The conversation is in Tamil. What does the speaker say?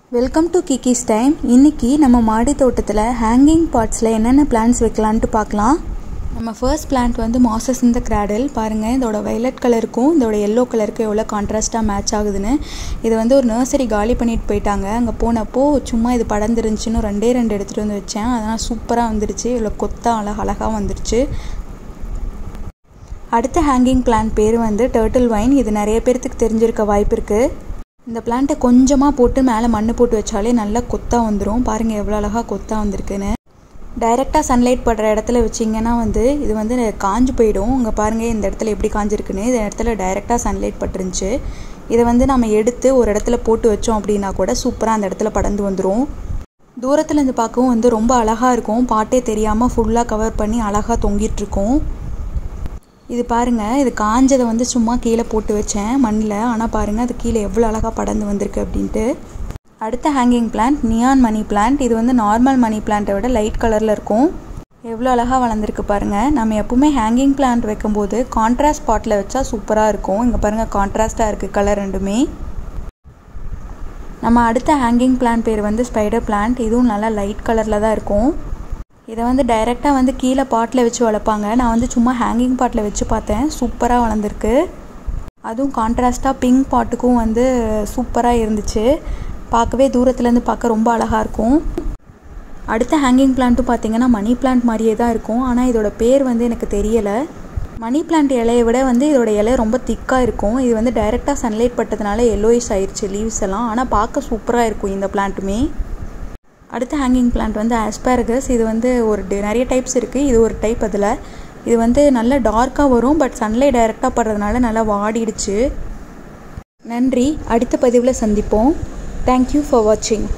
வெல்கம் டு கிக்கிஸ் டைம் இன்னைக்கு நம்ம மாடி தோட்டத்தில் ஹேங்கிங் பாட்ஸில் என்னென்ன பிளான்ட்ஸ் வைக்கலான்ட்டு பார்க்கலாம் நம்ம ஃபர்ஸ்ட் பிளான்ட் வந்து மாசஸ் இந்த கிராடல் பாருங்கள் இதோட வைலட் கலருக்கும் இதோட எல்லோ கலருக்கும் எவ்வளோ கான்ட்ராஸ்ட்டாக மேட்ச் ஆகுதுன்னு இது வந்து ஒரு நர்சரி காலி பண்ணிட்டு போயிட்டாங்க அங்கே போனப்போ சும்மா இது படர்ந்துருந்துச்சுன்னு ரெண்டே ரெண்டு எடுத்துகிட்டு வந்து வச்சேன் அதனால் சூப்பராக வந்துருச்சு இவ்வளோ கொத்தா அழகா அழகாக வந்துருச்சு அடுத்த ஹேங்கிங் பிளான்ட் பேர் வந்து டேர்ட்டில் வைன் இது நிறைய பேர்த்துக்கு தெரிஞ்சிருக்க வாய்ப்பு இருக்குது இந்த பிளான்ட்டை கொஞ்சமாக போட்டு மேலே மண் போட்டு வச்சாலே நல்லா கொத்தாக வந்துடும் பாருங்கள் எவ்வளோ அழகாக கொத்தாக வந்திருக்குன்னு டைரெக்டாக சன்லைட் படுற இடத்துல வச்சிங்கன்னா வந்து இது வந்து காஞ்சு போயிடும் இங்கே பாருங்கள் இந்த இடத்துல எப்படி காஞ்சிருக்குன்னு இந்த இடத்துல டைரெக்டாக சன்லைட் பட்டுருந்துச்சு இதை வந்து நம்ம எடுத்து ஒரு இடத்துல போட்டு வச்சோம் அப்படின்னா கூட சூப்பராக அந்த இடத்துல படர்ந்து வந்துடும் தூரத்தில் இருந்து பார்க்கவும் வந்து ரொம்ப அழகாக இருக்கும் பாட்டே தெரியாமல் ஃபுல்லாக கவர் பண்ணி அழகாக தொங்கிட்டுருக்கும் இது பாருங்கள் இது காஞ்சதை வந்து சும்மா கீழே போட்டு வச்சேன் மண்ணில் ஆனால் பாருங்கள் அது கீழே எவ்வளோ அழகாக படர்ந்து வந்திருக்கு அப்படின்ட்டு அடுத்த hanging plant neon money plant இது வந்து நார்மல் மணி பிளான்ட்டை விட லைட் கலரில் இருக்கும் எவ்வளோ அழகாக வளர்ந்துருக்கு பாருங்கள் நம்ம எப்பவுமே ஹேங்கிங் பிளான்ட் வைக்கும்போது கான்ட்ராஸ்ட் பாட்டில் வச்சா சூப்பராக இருக்கும் இங்கே பாருங்கள் கான்ட்ராஸ்ட்டாக இருக்குது கலர் ரெண்டுமே நம்ம அடுத்த ஹேங்கிங் பிளான்ட் பேர் வந்து ஸ்பைடர் பிளான்ட் இதுவும் நல்லா லைட் கலரில் தான் இருக்கும் இதை வந்து டைரெக்டாக வந்து கீழே பாட்டில் வச்சு வளர்ப்பாங்க நான் வந்து சும்மா ஹேங்கிங் பாட்டில் வச்சு பார்த்தேன் சூப்பராக வளர்ந்துருக்கு அதுவும் கான்ட்ராஸ்ட்டாக பிங்க் பாட்டுக்கும் வந்து சூப்பராக இருந்துச்சு பார்க்கவே தூரத்துலேருந்து பார்க்க ரொம்ப அழகாக இருக்கும் அடுத்த ஹேங்கிங் பிளான்ட்டும் பார்த்தீங்கன்னா மணி பிளான்ட் மாதிரியே தான் இருக்கும் ஆனால் இதோட பேர் வந்து எனக்கு தெரியலை மணி பிளான்ட் இலையை விட வந்து இதோட இலை ரொம்ப திக்காக இருக்கும் இது வந்து டைரெக்டாக சன்லைட் பட்டதுனால எல்லோயிஷ் ஆயிடுச்சு லீவ்ஸ் எல்லாம் ஆனால் பார்க்க சூப்பராக இருக்கும் இந்த பிளான்ட்டுமே அடுத்த ஹேங்கிங் பிளான்ட் வந்து ஆஸ்பாரகஸ் இது வந்து ஒரு நிறைய டைப்ஸ் இருக்குது இது ஒரு டைப் அதில் இது வந்து நல்ல டார்க்காக வரும் பட் சன்லைட் டைரெக்டாக படுறதுனால நல்லா வாடிடுச்சு நன்றி அடுத்த பதிவில் சந்திப்போம் தேங்க்யூ ஃபார் வாட்சிங்